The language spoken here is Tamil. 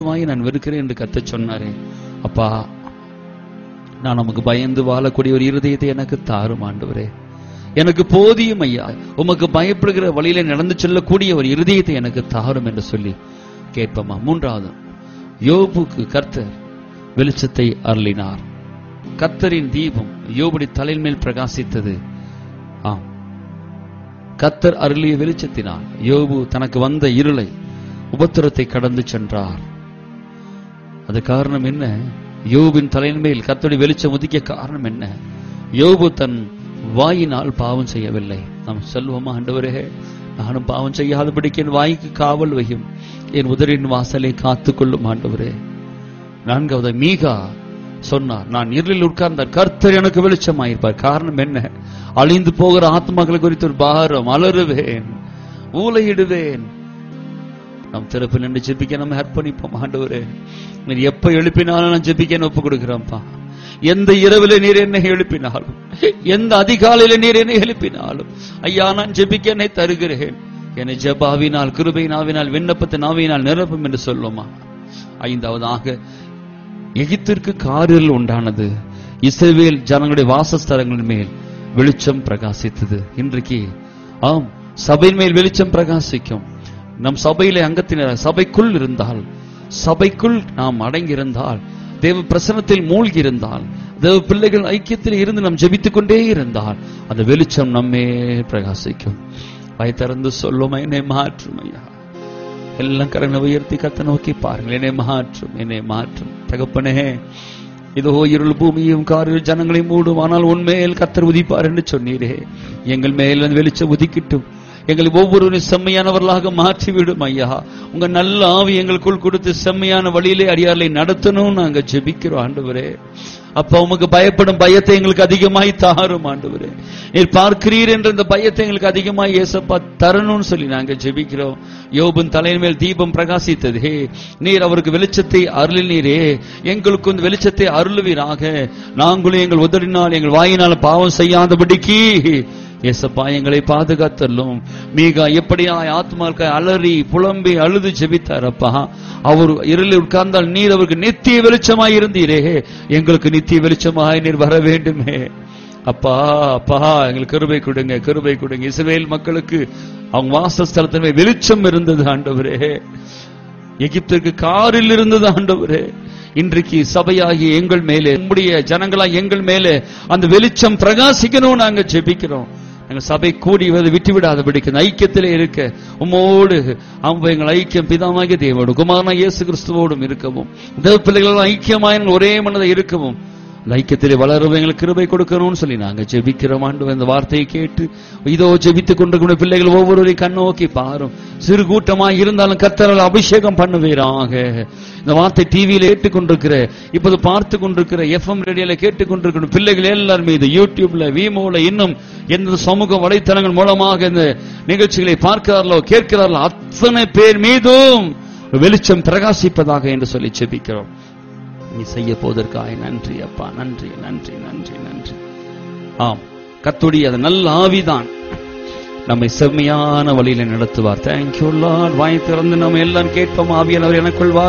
வாய் நான் வெறுக்கிறேன் என்று கத்த சொன்னாரே அப்பா நான் நமக்கு பயந்து வாழக்கூடிய ஒரு இருதயத்தை எனக்கு தாரும் ஆண்டவரே எனக்கு போதியும் ஐயா உமக்கு பயப்படுகிற வழியில நடந்து செல்லக்கூடிய ஒரு இருதயத்தை எனக்கு தாரும் என்று சொல்லி கேட்போமா மூன்றாவது யோபுக்கு கர்த்தர் வெளிச்சத்தை அருளினார் கர்த்தரின் தீபம் யோபுடி தலையின் மேல் பிரகாசித்தது ஆம் கர்த்தர் அருளிய வெளிச்சத்தினால் யோபு தனக்கு வந்த இருளை உபத்திரத்தை கடந்து சென்றார் அது காரணம் என்ன யோபின் தலையின் மேல் கர்த்தருடைய வெளிச்சம் உதிக்க காரணம் என்ன யோபு தன் வாயினால் பாவம் செய்யவில்லை நாம் சொல்வோமா ஆண்டவரே நானும் பாவம் செய்யாதபடிக்கு என் வாய்க்கு காவல் வையும் என் உதரின் வாசலை காத்துக்கொள்ளும் ஆண்டவரே நான்காவது மீகா சொன்னார் நான் இருளில் உட்கார்ந்த கர்த்தர் எனக்கு வெளிச்சமாயிருப்பார் காரணம் என்ன அழிந்து போகிற ஆத்மாக்களை குறித்து ஒரு பாரம் அலறுவேன் ஊலையிடுவேன் நம் திறப்பில் நின்று ஜெபிக்க நம்ம அர்ப்பணிப்போம் ஆண்டவரே நீர் எப்ப எழுப்பினாலும் நான் ஜெபிக்க ஒப்பு கொடுக்கிறோம்ப்பா எந்த இரவில நீர் என்னை எழுப்பினாலும் எந்த அதிகாலையில நீர் என்னை எழுப்பினாலும் ஐயா நான் ஜெபிக்க என்னை தருகிறேன் என்னை ஜெபாவினால் கிருபை நாவினால் விண்ணப்பத்தை நாவினால் நிரப்பும் என்று சொல்லுமா ஐந்தாவதாக எகிப்திற்கு காரில் உண்டானது இஸ்ரவேல் ஜனங்களுடைய வாசஸ்தலங்களின் மேல் வெளிச்சம் பிரகாசித்தது இன்றைக்கு ஆம் சபையின் மேல் வெளிச்சம் பிரகாசிக்கும் நம் சபையிலே அங்கத்தினர் சபைக்குள் இருந்தால் சபைக்குள் நாம் அடங்கியிருந்தால் தேவ பிரசனத்தில் மூழ்கி இருந்தால் தேவ பிள்ளைகள் ஐக்கியத்தில் இருந்து நாம் ஜெபித்துக் கொண்டே இருந்தால் அந்த வெளிச்சம் நம்மே பிரகாசிக்கும் வாய் திறந்து சொல்லும் என்னை மாற்றும் ஐயா எல்லாம் கரங்களை உயர்த்தி கத்த நோக்கி பாருங்கள் என்னை மாற்றும் என்னை மாற்றும் தகப்பனே இதோ இருள் பூமியும் காரில் ஜனங்களை மூடும் ஆனால் உண்மையில் கத்தர் உதிப்பார் என்று சொன்னீரே எங்கள் மேல் அந்த வெளிச்சம் உதிக்கட்டும் எங்களை ஒவ்வொருவரும் செம்மையானவர்களாக மாற்றிவிடும் ஐயா உங்க நல்ல ஆவி எங்களுக்குள் கொடுத்து செம்மையான வழியிலே அடியார்களை நடத்தணும் நாங்க ஜெபிக்கிறோம் ஆண்டவரே அப்ப உமக்கு பயப்படும் பயத்தை எங்களுக்கு அதிகமாய் தாரும் ஆண்டவரே நீர் பார்க்கிறீர் என்ற இந்த பயத்தை எங்களுக்கு அதிகமாய் ஏசப்பா தரணும்னு சொல்லி நாங்க ஜெபிக்கிறோம் யோபின் தலையின் மேல் தீபம் பிரகாசித்ததே நீர் அவருக்கு வெளிச்சத்தை அருளினீரே எங்களுக்கு இந்த வெளிச்சத்தை அருளுவீராக நாங்களும் எங்கள் உதறினால் எங்கள் வாயினால் பாவம் செய்யாதபடிக்கு ஏசப்பா எங்களை பாதுகாத்தல்லும் மீகா எப்படியாய் ஆத்மாக்கள் அலறி புலம்பி அழுது ஜெபித்தாரப்பா அவர் இருளில் உட்கார்ந்தால் நீர் அவருக்கு நித்திய வெளிச்சமாய் இருந்தீரே எங்களுக்கு நித்திய வெளிச்சமாய் நீர் வர வேண்டுமே அப்பா அப்பா எங்களுக்கு கிருபை கொடுங்க கிருபை கொடுங்க இஸ்ரவேல் மக்களுக்கு அவங்க வாசஸ்தலத்தின் வெளிச்சம் இருந்தது ஆண்டவரே எகிப்திற்கு காரில் இருந்தது ஆண்டவரே இன்றைக்கு சபையாகிய எங்கள் மேலே நம்முடைய ஜனங்களா எங்கள் மேலே அந்த வெளிச்சம் பிரகாசிக்கணும் நாங்க ஜெபிக்கிறோம் நாங்கள் சபை கூடி விட்டு விடாதபடிக்கு ஐக்கியத்திலே இருக்க உம்மோடு அவங்க எங்கள் ஐக்கியம் பிதாமாகிய தேவோடு குமாரனா இயேசு கிறிஸ்துவோடும் இருக்கவும் தேவ பிள்ளைகள் ஐக்கியமாய் ஒரே மனதை இருக்கவும் அந்த ஐக்கியத்திலே வளரவும் எங்களுக்கு கிருபை கொடுக்கணும்னு சொல்லி நாங்க ஜெபிக்கிறோம் ஆண்டு இந்த வார்த்தையை கேட்டு இதோ ஜெபித்துக் கொண்டிருக்கிற பிள்ளைகள் ஒவ்வொருவரையும் கண்ணோக்கி பாரும் சிறு கூட்டமாய் இருந்தாலும் கர்த்தரால் அபிஷேகம் பண்ணுவீராக இந்த வார்த்தை டிவியில ஏற்றுக்கொண்டிருக்கிற இப்போது பார்த்து கொண்டிருக்கிற எஃப்எம் ரேடியோல கேட்டுக்கொண்டிருக்கிற பிள்ளைகள் எல்லாரும் மீது யூடியூப்ல வீமோல இன்னும் எந்த சமூக வலைத்தளங்கள் மூலமாக இந்த நிகழ்ச்சிகளை பார்க்கிறார்களோ கேட்கிறார்களோ அத்தனை பேர் மீதும் வெளிச்சம் பிரகாசிப்பதாக என்று சொல்லி ஜெபிக்கிறோம் நீ செய்ய போவதற்காக நன்றி அப்பா நன்றி நன்றி நன்றி நன்றி ஆம் கத்துடைய அது நல்ல ஆவிதான் நம்மை செம்மையான வழியில நடத்துவார் தேங்க்யூ லார்ட் வாய் திறந்து நம்ம எல்லாம் கேட்போம் ஆவியானவர் எனக்குள் வாரும்